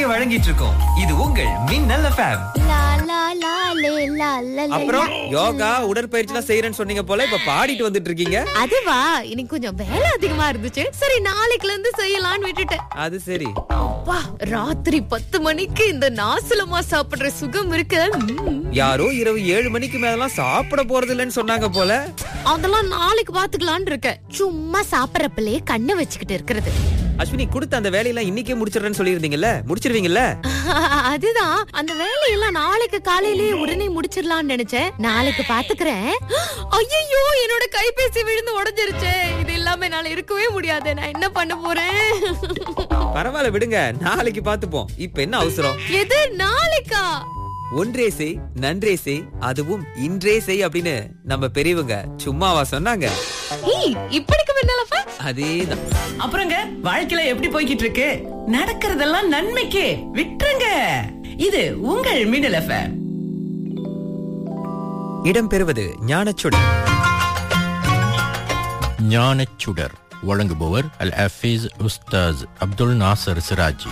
வழங்கிட்டு இருக்கோம் இது உங்கள் மின்னல் எஃப்எம் லா லா லா லே லா லா லே. அப்புறம் யோகா உடற்பயிற்சி எல்லாம் செய்யறேன்னு சொன்னீங்க போல இப்ப பாடிட்டு வந்துட்டு இருக்கீங்க அதுவா இன்னைக்கு கொஞ்சம் வேலை அதிகமா இருந்துச்சு சரி நாளைக்குல இருந்து செய்யலாம்னு விட்டுட்டேன் அது சரி அப்பா ராத்திரி பத்து மணிக்கு இந்த நாசலமா சாப்பிடுற சுகம் இருக்கு ம். யாரோ இரவு ஏழு மணிக்கு மேலாம் சாப்பிட போறது இல்லைன்னு சொன்னாங்க போல அதெல்லாம் நாளைக்கு பாத்துக்கலாம்னு இருக்கேன் சும்மா சாப்பிடறப்பலே கண்ணை வச்சுக்கிட்டு இருக்கிறது அஸ்வினி கொடுத்த அந்த வேலையெல்லாம் இன்னைக்கே முடிச்சிடுறேன்னு சொல்லியிருந்தீங்கல்ல முடிச்சிருவீங்கல்ல அதுதான் அந்த வேலையெல்லாம் நாளைக்கு காலையிலேயே உடனே முடிச்சிடலாம்னு நினைச்சேன் நாளைக்கு பாத்துக்கிறேன் ஐயோ என்னோட கைபேசி விழுந்து உடைஞ்சிருச்சே இது இல்லாம என்னால இருக்கவே முடியாது நான் என்ன பண்ண போறேன் பரவாயில்ல விடுங்க நாளைக்கு பாத்துப்போம் இப்ப என்ன அவசரம் எது நாளைக்கா ஒன்றே செய் நன்றே செய் அதுவும் இன்றே செய் அப்படின்னு நம்ம பெரியவங்க சும்மாவா சொன்னாங்க ஏய் இப்படிக்கு முன்னாலப்பா அதேதான் அப்புறங்க வாழ்க்கையில எப்படி போய்கிட்டு இருக்கு நடக்கிறதெல்லாம் நன்மைக்கு விட்டுருங்க இது உங்கள் மின்னல் எஃப்எம் இடம்பெறுவது ஞானச்சுடர் ஞானச்சுடர் வழங்குபவர் அல் ஹஃபீஸ் உஸ்தாஸ் அப்துல் நாசர் சிராஜி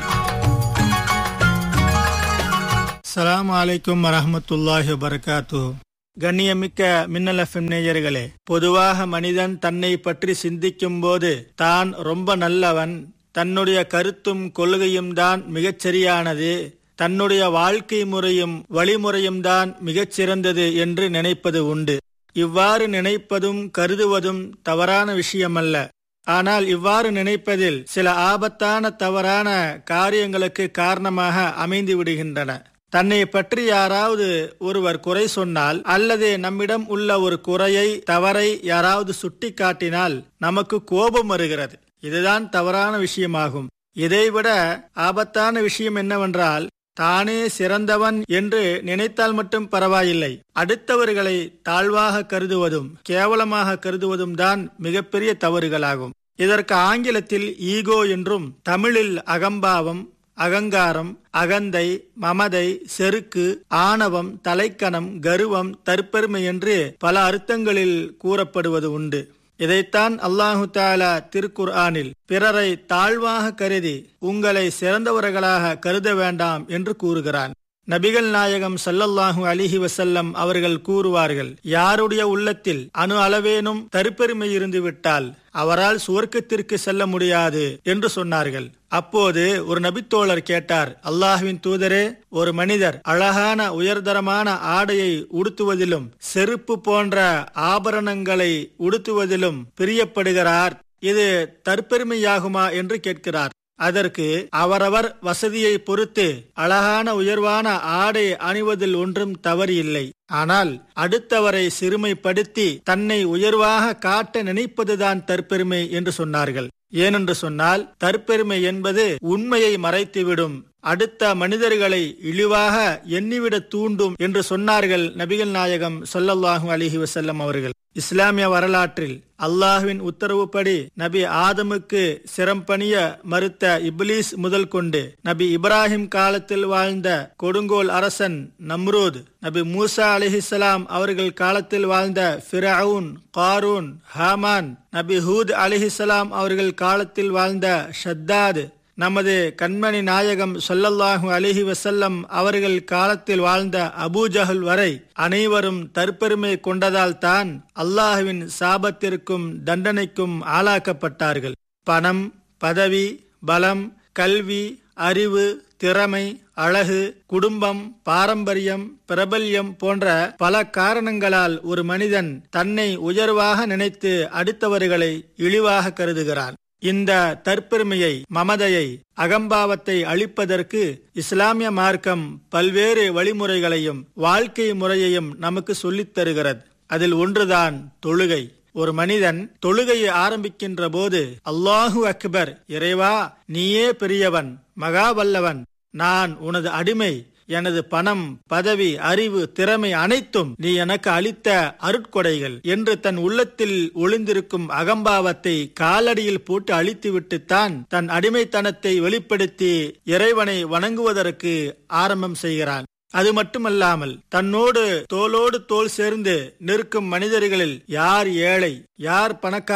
அஸ்ஸலாமு அலைக்கும் வரஹ்மத்துல்லாஹி வபரகாத்து கண்ணியமிக்க மின்னல் எஃப்எம் நேயர்களே பொதுவாக மனிதன் தன்னை பற்றி சிந்திக்கும் போது தான் ரொம்ப நல்லவன் தன்னுடைய கருத்தும் கொள்கையும் தான் மிகச் சரியானது தன்னுடைய வாழ்க்கை முறையும் வழிமுறையும் தான் மிகச் சிறந்தது என்று நினைப்பது உண்டு இவ்வாறு நினைப்பதும் கருதுவதும் தவறான விஷயமல்ல ஆனால் இவ்வாறு நினைப்பதில் சில ஆபத்தான தவறான காரியங்களுக்கு காரணமாக அமைந்து விடுகின்றன தன்னை பற்றி யாராவது ஒருவர் குறை சொன்னால் அல்லது நம்மிடம் உள்ள ஒரு குறையை தவறை யாராவது சுட்டி காட்டினால் நமக்கு கோபம் வருகிறது இதுதான் தவறான விஷயமாகும் இதைவிட ஆபத்தான விஷயம் என்னவென்றால் தானே சிறந்தவன் என்று நினைத்தால் மட்டும் பரவாயில்லை அடுத்தவர்களை தாழ்வாக கருதுவதும் கேவலமாக கருதுவதும் தான் மிகப்பெரிய தவறுகளாகும் இதற்கு ஆங்கிலத்தில் ஈகோ என்றும் தமிழில் அகம்பாவம் அகங்காரம் அகந்தை மமதை செருக்கு ஆணவம் தலைக்கணம் கருவம் தற்பெருமை என்று பல அர்த்தங்களில் கூறப்படுவது உண்டு இதைத்தான் அல்லாஹு தாலா திருக்குர்ஆனில் பிறரை தாழ்வாக கருதி உங்களை சிறந்தவர்களாக கருத வேண்டாம் என்று கூறுகிறான் நபிகள் நாயகம் சல்லல்லாஹு அலிஹி வசல்லம் அவர்கள் கூறுவார்கள் யாருடைய உள்ளத்தில் அணு அளவேனும் தருப்பெருமை இருந்து விட்டால் அவரால் சுவர்க்கத்திற்கு செல்ல முடியாது என்று சொன்னார்கள் அப்போது ஒரு நபித்தோழர் கேட்டார் அல்லாஹுவின் தூதரே ஒரு மனிதர் அழகான உயர்தரமான ஆடையை உடுத்துவதிலும் செருப்பு போன்ற ஆபரணங்களை உடுத்துவதிலும் பிரியப்படுகிறார் இது தற்பெருமையாகுமா என்று கேட்கிறார் அதற்கு அவரவர் வசதியை பொறுத்து அழகான உயர்வான ஆடை அணிவதில் ஒன்றும் தவறு இல்லை ஆனால் அடுத்தவரை சிறுமைப்படுத்தி தன்னை உயர்வாக காட்ட நினைப்பதுதான் தற்பெருமை என்று சொன்னார்கள் ஏனென்று சொன்னால் தற்பெருமை என்பது உண்மையை மறைத்துவிடும் அடுத்த மனிதர்களை இழிவாக எண்ணிவிட தூண்டும் என்று சொன்னார்கள் நபிகள் நாயகம் சொல்லல்லாஹு அலிஹி வசல்லம் அவர்கள் இஸ்லாமிய வரலாற்றில் அல்லாஹுவின் உத்தரவுப்படி நபி ஆதமுக்கு சிரம்பணிய மறுத்த இப்லீஸ் முதல் கொண்டு நபி இப்ராஹிம் காலத்தில் வாழ்ந்த கொடுங்கோல் அரசன் நம்ரூத் நபி மூசா அலிஹிசலாம் அவர்கள் காலத்தில் வாழ்ந்த ஃபிரவுன் காரூன் ஹாமான் நபி ஹூத் அலிஹிசலாம் அவர்கள் காலத்தில் வாழ்ந்த ஷத்தாத் நமது கண்மணி நாயகம் சொல்லல்லாஹு அலிஹி வசல்லம் அவர்கள் காலத்தில் வாழ்ந்த அபூஜஹல் வரை அனைவரும் தற்பெருமை கொண்டதால் தான் அல்லாஹுவின் சாபத்திற்கும் தண்டனைக்கும் ஆளாக்கப்பட்டார்கள் பணம் பதவி பலம் கல்வி அறிவு திறமை அழகு குடும்பம் பாரம்பரியம் பிரபல்யம் போன்ற பல காரணங்களால் ஒரு மனிதன் தன்னை உயர்வாக நினைத்து அடுத்தவர்களை இழிவாக கருதுகிறான் இந்த தற்பெருமையை மமதையை அகம்பாவத்தை அழிப்பதற்கு இஸ்லாமிய மார்க்கம் பல்வேறு வழிமுறைகளையும் வாழ்க்கை முறையையும் நமக்கு சொல்லித் தருகிறது அதில் ஒன்றுதான் தொழுகை ஒரு மனிதன் தொழுகையை ஆரம்பிக்கின்ற போது அல்லாஹு அக்பர் இறைவா நீயே பெரியவன் மகாவல்லவன் நான் உனது அடிமை எனது பணம் பதவி அறிவு திறமை அனைத்தும் நீ எனக்கு அளித்த அருட்கொடைகள் என்று தன் உள்ளத்தில் ஒளிந்திருக்கும் அகம்பாவத்தை காலடியில் போட்டு அழித்துவிட்டுத்தான் தன் அடிமைத்தனத்தை வெளிப்படுத்தி இறைவனை வணங்குவதற்கு ஆரம்பம் செய்கிறான் அது மட்டுமல்லாமல் தன்னோடு தோளோடு தோல் சேர்ந்து நிற்கும் மனிதர்களில் யார் ஏழை யார் பணக்காரர்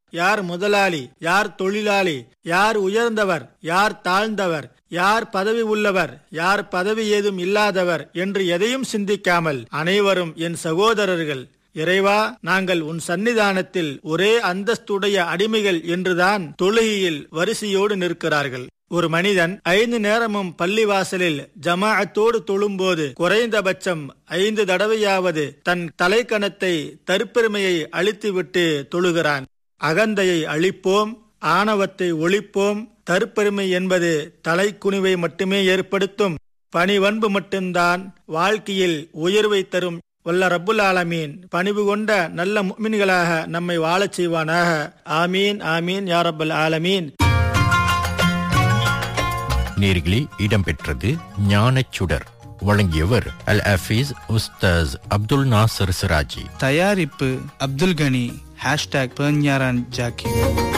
யார் முதலாளி யார் தொழிலாளி யார் உயர்ந்தவர் யார் தாழ்ந்தவர் யார் பதவி உள்ளவர் யார் பதவி ஏதும் இல்லாதவர் என்று எதையும் சிந்திக்காமல் அனைவரும் என் சகோதரர்கள் இறைவா நாங்கள் உன் சன்னிதானத்தில் ஒரே அந்தஸ்துடைய அடிமைகள் என்றுதான் தொழுகையில் வரிசையோடு நிற்கிறார்கள் ஒரு மனிதன் ஐந்து நேரமும் பள்ளிவாசலில் ஜமாஅத்தோடு தொழும்போது குறைந்தபட்சம் ஐந்து தடவையாவது தன் தலைக்கணத்தை தற்பெருமையை அழித்துவிட்டு தொழுகிறான் அகந்தையை அழிப்போம் ஆணவத்தை ஒழிப்போம் தற்பெருமை என்பது தலைக்குனிவை மட்டுமே ஏற்படுத்தும் பணிவன்பு மட்டும்தான் வாழ்க்கையில் உயர்வை தரும் வல்ல ரப்புல் ஆலமீன் பணிவு கொண்ட நல்ல முக்மின்களாக நம்மை வாழச் செய்வானாக ஆமீன் ஆமீன் யா ரப்பல் ஆலமீன் நேர்களே இடம்பெற்றது ஞானச் சுடர் வழங்கியவர் அல் அஃபீஸ் உஸ்தாஸ் அப்துல் நாசர் சிராஜி தயாரிப்பு அப்துல் கனி ஹேஷ்டாக் பெர்ஞாரான் ஜாக்கி